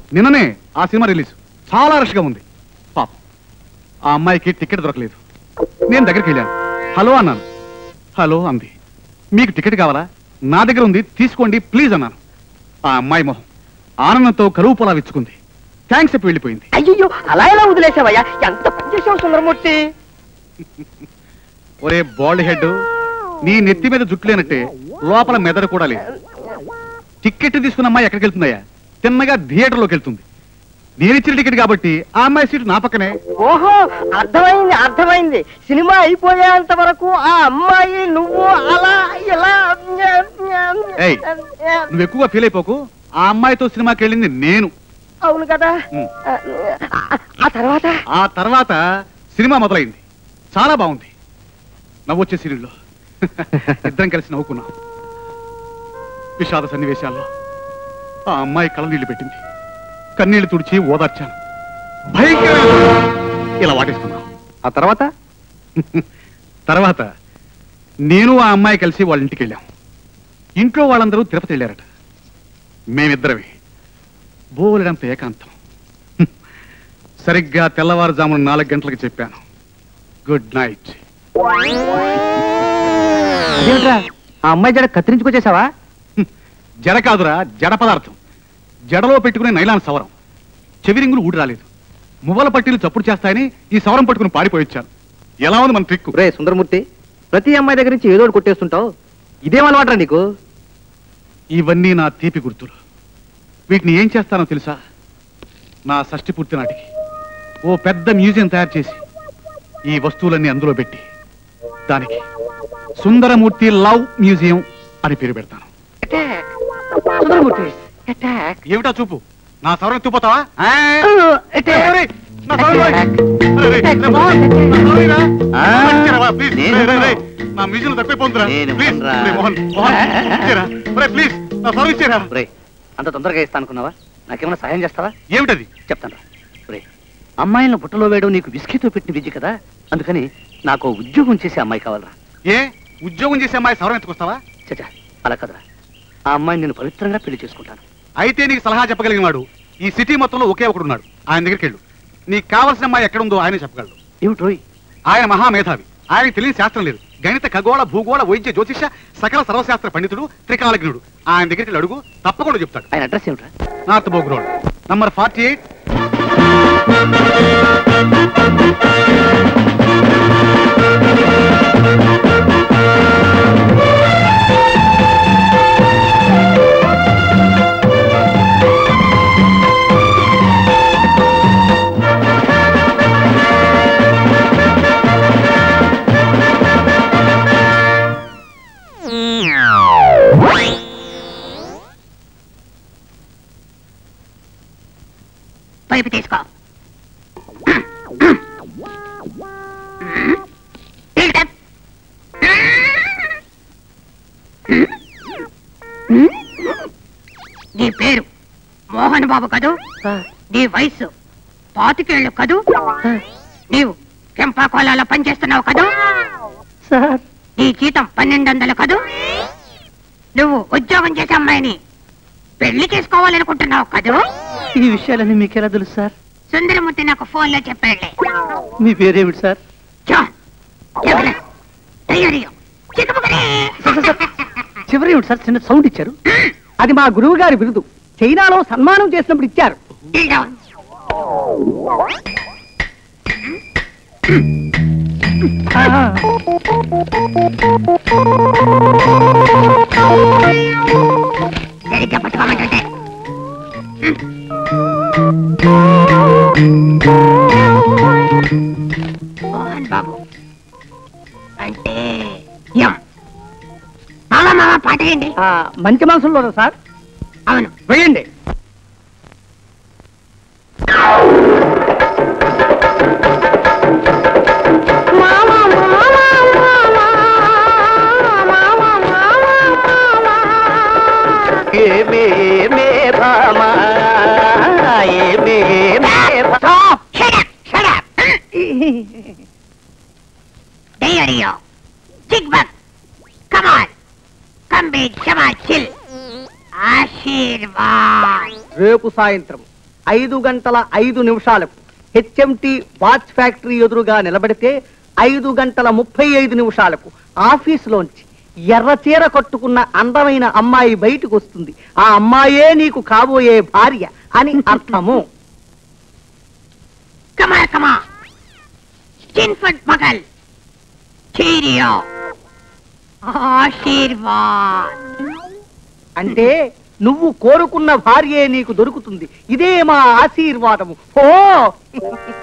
నిన్ననే ఆ cinema release చాలా రష్గా ఉంది పాపం ఆ అమ్మాయికి టికెట్ దొరకలేదు నేను దగ్గరికి వెళ్ళాను హలో అన్నాను హలో అంది మీకు టికెట్ కావాలా నా దగ్గర ఉంది తీసుకోండి ప్లీజ్ అన్నాను ఆ అమ్మాయి మొహం ఆనందంతో కరువు పొలా విచ్చుకుంది థ్యాంక్స్ చెప్పి వెళ్ళిపోయింది అయ్యో అలా ఎలా వదిలేసావయ్యా ఎంత పని చేసావు సుందరమూర్తి ఒరే బాల్డ్ హెడ్ నీ నెత్తి మీద జుట్టు లేనట్టే లోపల మెదడు కూడా లేదు టికెట్ తీసుకున్న అమ్మాయి ఎక్కడికి వెళ్తుందయ్యా తిన్నగా థియేటర్లోకి వెళ్తుంది నేను ఇచ్చిన టికెట్ కాబట్టి ఆ అమ్మాయి సీటు నా పక్కనే ఓహో అర్థమైంది అర్థమైంది సినిమా అయిపోయేంత వరకు ఆ అమ్మాయి నువ్వు అలా ఇలా ఏయ్, నువ్వు ఎక్కువగా ఫీల్ అయిపోకు ఆ అమ్మాయితో సినిమాకి వెళ్ళింది నేను అవును కదా ఉమ్. ఆ- ఆ తర్వాత ఆ తర్వాత సినిమా మొదలైంది చాలా బాగుంది నవ్వొచ్చే సీరియల్లో ఇద్దరం కలిసి నవ్వుకున్నాం విషాద సన్నివేశాల్లో ఆ అమ్మాయి కళ్ళ నీళ్లు పెట్టింది కన్నీళ్లు తుడిచి ఓదార్చాను భయంకర ఇలా వాటేసుకున్నాం ఆ తర్వాత తర్వాత నేను ఆ అమ్మాయి కలిసి వాళ్ళ ఇంటికి వెళ్ళాం ఇంట్లో వాళ్ళందరూ తిరుపతి వెళ్ళారట మేమిద్దరమే బోలెడంత ఏకాంతం హ్మ్. సరిగ్గా తెల్లవారుజామున నాలుగు గంటలకు చెప్పాను గుడ్ నైట్ అదేమిట్రా ఆ అమ్మాయి జడ కత్తిరించుకొచ్చేసావా జడ కాదురా జడ పదార్థం జడలో పెట్టుకునే నైలాన్ సవరం చెవిరింగులు ఊడి రాలేదు మువ్వల పట్టీలు చప్పుడు చేస్తాయని ఈ సవరం పట్టుకుని పారిపోయి ఎలా ఉంది మన ట్రిక్ రే సుందరమూర్తి ప్రతి అమ్మాయి దగ్గర నుంచి ఏదో ఒకటి కొట్టేస్తుంటావు ఇదేం అలవాట్రా నీకు ఇవన్నీ నా తీపి గుర్తులు వీటిని ఏం చేస్తానో తెలుసా నా షష్టి పూర్తి నాటికి ఓ పెద్ద మ్యూజియం తయారు చేసి ఈ వస్తువులన్నీ అందులో పెట్టి దానికి సుందరమూర్తి లవ్ మ్యూజియం అని పేరు పెడతాను సుందరమూర్తి అటాక్ ఏమిటా చూపు నా సవరణ ఎత్తుపోతావా ఆ? అటాక్ అరే, నా సవరణ రేయ్. అరే, రేయ్, రే మోహన్, నా సవరణ రా. ఆ? ఇచ్చారా, ప్లీజ్. నేను రేయ్, రేయ్, రేయ్. నా మ్యూజియం తప్పిపోతుందిరా నేను ప్లీజ్ ఇవ్వనురా. రేయ్, మోహన్ మోహన్ ఇచ్చారా రే ప్లీజ్ నా సవరణ ఇచ్చారా రే అంత తొందరగా ఇస్తా అనుకున్నావా నాకేమైనా సహాయం చేస్తావా ఏమిటది చెప్తాను రే అమ్మాయిలను బుట్టలో వేయడం నీకు విస్కీతో పెట్టిన విద్య కదా అందుకని నాకు ఓ ఉద్యోగం చేసే అమ్మాయి కావాలరా ఏ ఉద్యోగం చేసే అమ్మాయి సవరణ ఎత్తుకొస్తావా చచ్చా అలా కదరా ఆ అమ్మాయిని నేను పవిత్రంగా పెళ్లి చేసుకుంటాను అయితే నీకు సలహా చెప్పగలిగిన వాడు ఈ సిటీ మొత్తంలో ఒకే ఒకడు ఉన్నాడు ఆయన దగ్గరికి వెళ్ళు నీకు కావాల్సిన అమ్మాయి ఎక్కడుందో ఆయన చెప్పగలడు ఏమిటి రోయ్ ఆయన మహామేధావి ఆయనకి తెలియని శాస్త్రం లేదు గణిత ఖగోళ భూగోళ వైద్య జ్యోతిష సకల సర్వశాస్త్ర పండితుడు త్రికాలజ్ఞుడు ఆయన దగ్గరికి వెళ్ళి అడుగు తప్పకుండా చెప్తాడు ఆయన అడ్రస్ ఏమిట్రా నార్త్ బోగ్ road number forty eight pipe తీసుకో నీ పేరు మోహన్ బాబు కదూ నీ వయసు పాతికేళ్ళు కదూ నీవు కెంపా కోలాలో పనిచేస్తున్నావు కదూ సార్ నీ జీతం పన్నెండు వందలు కదూ నువ్వు ఉద్యోగం చేసే అమ్మాయిని పెళ్లి చేసుకోవాలనుకుంటున్నావు కదూ ఈ విషయాలన్నీ మీకెలా తెలుసు సార్ సుందరమూర్తి నాకు ఫోన్ లో చెప్పాడులే మీ పేరేమిటి సార్ జాన్ ఎవరు? ధైర్యం. చిక్కుముక్కలే. చివరి ఏమిటి సార్ చిన్న సౌండ్ ఇచ్చారు అది మా గురువు గారి బిరుదు చైనాలో సన్మానం చేసినప్పుడు ఇచ్చారు Kneel down. సరిగ్గా పట్టుకోమంటుంటే మోహన్ బాబు అంటే ఎం మామ మామ పాట ఏంటి ఆ, మంచి మనసులో సార్ అవును వేయండి Stop! Shut up! Shut up! Diario. Chickbug. Come on. Come big. Come on. Chill. Aashirvaad రేపు సాయంత్రం ఐదు గంటల ఐదు నిమిషాలకు హెచ్ఎంటి వాచ్ ఫ్యాక్టరీ ఎదురుగా నిలబడితే ఐదు గంటల ముప్పై ఐదు నిమిషాలకు ఆఫీసులోంచి ఎర్ర చీర కట్టుకున్న అందమైన అమ్మాయి బయటకు వస్తుంది ఆ అమ్మాయే నీకు కాబోయే భార్య అని అర్థము కమా కమా చిన్ఫట్ మగల్ చీరియో ఆశీర్వాద్ అంటే నువ్వు కోరుకున్న భార్యే నీకు దొరుకుతుంది ఇదే మా ఆశీర్వాదము ఓ